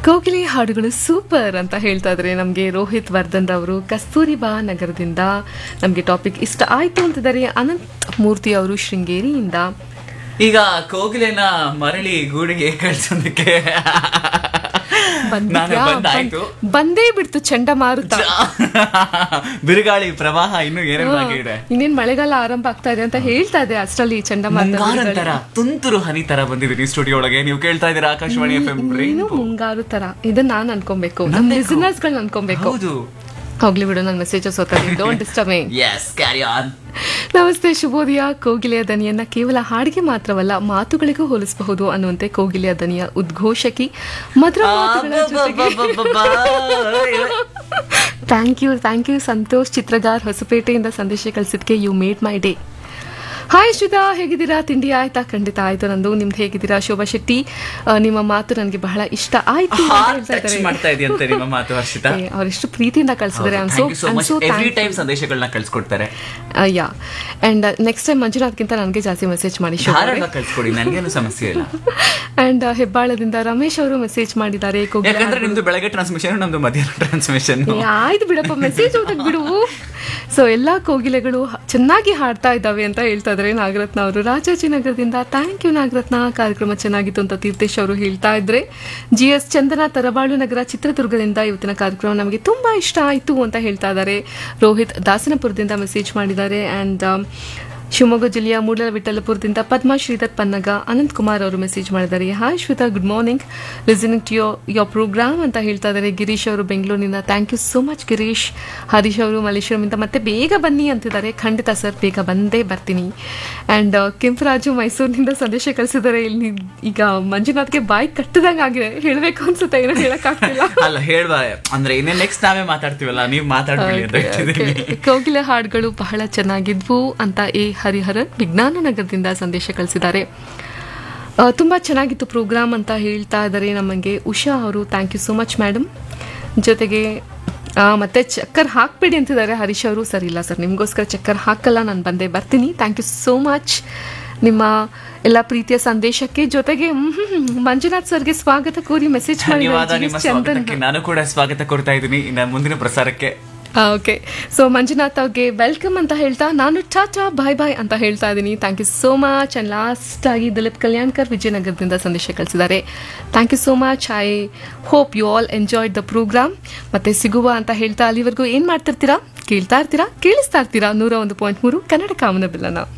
ಕೋಗಿಲೆ ಹಾಡುಗಳು ಸೂಪರ್ ಅಂತ ಹೇಳ್ತಾ ಇದ್ರೆ ನಮಗೆ ರೋಹಿತ್ ವರ್ಧನ್ ರವರು ಕಸ್ತೂರಿಬಾ ನಗರದಿಂದ ನಮಗೆ ಟಾಪಿಕ್ ಇಷ್ಟ ಆಯ್ತು ಅಂತಿದ್ದಾರೆ ಅನಂತ್ ಮೂರ್ತಿ ಅವರು ಶೃಂಗೇರಿಯಿಂದ ಈಗ ಕೋಗಿಲೆನ ಮರಳಿ ಗೂಡಿಗೆ ಕಳ್ಸೋದಕ್ಕೆ ನಾನು ಬಂದಿದ್ಯಾ? ಬಂದಾಯ್ತು ಬಂದ್- ಬಂದೇ ಬಿಡ್ತು ಚಂಡಮಾರುತ ಬಿರುಗಾಳಿ ಪ್ರವಾಹ ಇನ್ನು ಏನೇನು ಬಾಕಿ ಇದೆ ಇನ್ನೇನ್ ಮಳೆಗಾಲ ಆರಂಭ ಆಗ್ತಾ ಇದೆ ಅಂತ ಹೇಳ್ತಾ ಇದೆ ಅಷ್ಟರಲ್ಲಿ ಚಂಡಮಾರುತ ಮುಂಗಾರು ಬಿರುಗಾಳಿ. ತರ ತುಂತುರು ಹನಿ ತರ ಬಂದಿದ್ದೀನಿ ಸ್ಟುಡಿಯೋ ಒಳಗೆ ನೀವು ಕೇಳ್ತಾ ಇದ್ದೀರಾ ಆಕಾಶವಾಣಿ ಎಫ್ ಎಂ ನೀನು ಮುಂಗಾರು ತರ ಇದನ್ನ ನಾನ್ ಅನ್ಕೊಬೇಕು ನಮ್ ಲಿಸನರ್ಸ್ ಗಳನ್ನ ಅನ್ಕೊಬೇಕು ಹೌದು ಹೋಗ್ಲಿ ಬಿಡು ನನ್ನ ಮೆಸೇಜಸ್ ಓದ್ತಾ don't disturb me yes carry on ನಮಸ್ತೆ ಶುಭೋದಯ ಕೋಗಿಲೆಯ ದನಿಯನ್ನ ಕೇವಲ ಹಾಡಿಗೆ ಮಾತ್ರವಲ್ಲ ಮಾತುಗಳಿಗೂ ಹೋಲಿಸಬಹುದು ಅನ್ನುವಂತೆ ಕೋಗಿಲೆಯ ದನಿಯ ಉದ್ಘೋಷಕಿ ಮಧುರ ಮಾತುಗಳ ಜೊತೆಗೆ thank you thank you Santosh Chitragar ಹೊಸಪೇಟೆಯಿಂದ ಸಂದೇಶ ಕಳಿಸಿದ್ಕೆ you made my day hi Shweta ಹೇಗಿದ್ದೀರಾ ತಿಂಡಿ ಆಯ್ತಾ ಖಂಡಿತ ಆಯ್ತು ನಂದು ನಿಮ್ದು ಹೇಗಿದ್ದೀರಾ ಶೋಭಾ ಶೆಟ್ಟಿ ಆ, ನಿಮ್ಮ ಮಾತು ನನಗೆ ಬಹಳ ಇಷ್ಟ ಆಯ್ತು ಅಂತ ಹೇಳ್ತಾ ಟಚ್ ಇದ್ದಾರೆ. ಮಾಡ್ತಾ ಇದೆಯಂತೆ ನಿಮ್ಮ ಮಾತು ಹರ್ಷಿತಾ ಏ, ಅವರೆಷ್ಟು ಪ್ರೀತಿಯಿಂದ ಕಳಿಸಿದ್ದಾರೆ I thank you so much every time ಸಂದೇಶಗಳನ್ನ ಕಳ್ಸಿಕೊಡ್ತಾರೆ ಯಾ ಅಂಡ್ ನೆಕ್ಸ್ಟ್ ಟೈಮ್ ಮಂಜುನಾಥ್ಗಿಂತ ನನಗೆ ಜಾಸ್ತಿ ಮೆಸೇಜ್ ಮಾಡಿ ಶೋಭಾ ಅವರೇ. ಧಾರಾಳ ಕಳ್ಸ್ಕೊಡಿ ನನಗೇನು ಸಮಸ್ಯೆ ಇಲ್ಲ ಅಂಡ್ ಹೆಬ್ಬಾಳದಿಂದ ರಮೇಶ್ ಅವರು ಮೆಸೇಜ್ ಮಾಡಿದ್ದಾರೆ ಕೋಗಿಲೆ ಯಾಕಂದ್ರೆ ನಿಮ್ದು ಬೆಳಗ್ಗೆ ಟ್ರಾನ್ಸ್ಮಿಷನ್ ನಮ್ದು ಮಧ್ಯಾಹ್ನ ಟ್ರಾನ್ಸ್ಮಿಷನ್ ಏ, ಆಯ್ತು ಬಿಡಪ್ಪ ಮೆಸೇಜ್ ಓದಕ್ ಬಿಡು ಸೊ ಎಲ್ಲಾ ಕೋಗಿಲೆಗಳು ಹ- ಚೆನ್ನಾಗಿ ಹಾಡ್ತಾ ಇದ್ದಾವೆ ಅಂತ ಹೇಳ್ತಾ ಇದ್ದಾರೆ ನಾಗರತ್ನ ಅವರು ರಾಜಾಜಿನಗರದಿಂದ ಥ್ಯಾಂಕ್ ಯು ನಾಗರತ್ನ ಕಾರ್ಯಕ್ರಮ ಚೆನ್ನಾಗಿತ್ತು ಅಂತ ತೀರ್ಥೇಶ್ ಅವರು ಹೇಳ್ತಾ ಇದ್ರೆ ಜಿ ಎಸ್ ಚಂದನ ತರಬಾಳು ನಗರ ಚಿತ್ರದುರ್ಗದಿಂದ ಇವತ್ತಿನ ಕಾರ್ಯಕ್ರಮ ನಮಗೆ ತುಂಬಾ ಇಷ್ಟ ಆಯ್ತು ಅಂತ ಹೇಳ್ತಾ ಇದ್ದಾರೆ ರೋಹಿತ್ ದಾಸನಪುರದಿಂದ ಮೆಸೇಜ್ ಮಾಡಿದ್ದಾರೆ ಅಂಡ್ ಶಿವಮೊಗ್ಗ ಜಿಲ್ಲೆಯ ಮೂಡಲವಿಠಲಪುರದಿಂದ ಪದ್ಮಾ ಶ್ರೀಧರ್ ಪನ್ನಗ ಅನಂತ್ ಕುಮಾರ್ ಅವರು ಮೆಸೇಜ್ ಮಾಡಿದ್ದಾರೆ hi Shweta good morning listening to your your programme ಅಂತ ಹೇಳ್ತಾ ಇದ್ದಾರೆ ಗಿರೀಶ್ ಅವರು ಬೆಂಗಳೂರಿನಿಂದ thank you so much Girish Harish ಅವರು ಮಲ್ಲೇಶ್ವರಮಿಂದ ಮತ್ತೆ ಬೇಗ ಬನ್ನಿ ಅಂತಿದ್ದಾರೆ ಖಂಡಿತ ಸರ್ ಬೇಗ ಬಂದೇ ಬರ್ತೀನಿ ಆ್ಯಂಡ್ ಕೆಂಪರಾಜು ಮೈಸೂರಿನಿಂದ ಸಂದೇಶ ಕಳಿಸಿದ್ದಾರೆ ಇಲ್ಲಿ ಈಗ ಮಂಜುನಾಥ್ಗೆ ಬಾಯಿ ಕಟ್ಟದಂಗೆ ಆಗಿದೆ ಹೇಳಬೇಕು ಅನ್ಸುತ್ತೆ ಏನೋ ಹೇಳಕ್ಕಾಗ್ತಿಲ್ಲ ಅಲ್ಲ ಹೇಳ್ಬಾ ಅಂದ್ರೆ ಇನ್ನೇ ನೆಕ್ಸ್ಟ್ ನಾವೇ ಮಾತಾಡ್ತೀವಲ್ಲ ನೀವು ಮಾತಾಡ್ಬಿಡಿ ಅಂತ ಹೇಳ್ತಿದ್ದೀನಿ Okay. ಕೋಗಿಲೆ ಹಾಡುಗಳು ಬಹಳ ಚೆನ್ನಾಗಿದ್ವು ಅಂತ ಎ ಹರಿಹರನ್ ವಿಜ್ಞಾನ ನಗರದಿಂದ ಸಂದೇಶ ಕಳಿಸಿದ್ದಾರೆ ಆ, ತುಂಬಾ ಚೆನ್ನಾಗಿತ್ತು ಪ್ರೋಗ್ರಾಮ್ ಅಂತ ಹೇಳ್ತಾ ಇದ್ದಾರೆ ನಮಗೆ ಉಷಾ ಅವರು thank you so much madam ಜೊತೆಗೆ ಆ, ಮತ್ತೆ ಚಕ್ಕರ್ ಹಾಕ್ಬೇಡಿ ಅಂತಿದ್ದಾರೆ ಹರೀಶ್ ಅವರು ಸರ್ ಇಲ್ಲ ಸರ್ ನಿಮಗೋಸ್ಕರ ಚಕ್ಕರ್ ಹಾಕಲ್ಲ ನಾನು ಬಂದೇ ಬರ್ತೀನಿ ಥ್ಯಾಂಕ್ ಯು ಸೋ ಮಚ್ ನಿಮ್ಮ ಎಲ್ಲ ಪ್ರೀತಿಯ ಸಂದೇಶಕ್ಕೆ ಜೊತೆಗೆ ಮ್ಹ್ಮ್, ಹ್ಮ್, ಮಂಜುನಾಥ್ ಸರ್ಗೆ ಸ್ವಾಗತ ಕೋರಿ ಮೆಸೇಜ್ ಧನ್ಯವಾದ ಮಾಡಿ ನಿಮ್ಮ ಚಂದನ್ ಸ್ವಾಗತಕ್ಕೆ ನಾನು ಕೂಡ ಸ್ವಾಗತ ಕೊಡ್ತಾ ಇದ್ದೀನಿ ಇನ್ನು ಮುಂದಿನ ಪ್ರಸಾರಕ್ಕೆ ಓಕೆ ಸೊ ಮಂಜುನಾಥ್ ಅವ್ರಿಗೆ ವೆಲ್ಕಮ್ ಅಂತ ಹೇಳ್ತಾ ನಾನು ಟಾಟಾ ಬಾಯ್ ಬಾಯ್ ಅಂತ ಹೇಳ್ತಾ ಇದ್ದೀನಿ thank you so much and last ಆಗಿ ದಿಲೀಪ್ ಕಲ್ಯಾಣ್ಕರ್ ವಿಜಯನಗರದಿಂದ ಸಂದೇಶ ಕಳಿಸಿದ್ದಾರೆ thank you so much I hope you all enjoyed the programme ಮತ್ತೆ ಸಿಗುವ ಅಂತ ಹೇಳ್ತಾ ಅಲ್ಲಿವರೆಗೂ ಏನು ಮಾಡ್ತಿರ್ತೀರಾ ಕೇಳ್ತಾ ಇರ್ತೀರಾ ಕೇಳಿಸ್ತಾ ಇರ್ತೀರಾ ನೂರ ಒಂದು ಪಾಯಿಂಟ್ ಮೂರು ಕನ್ನಡ ಕಾಮನ ಬಿಲ್ಲನ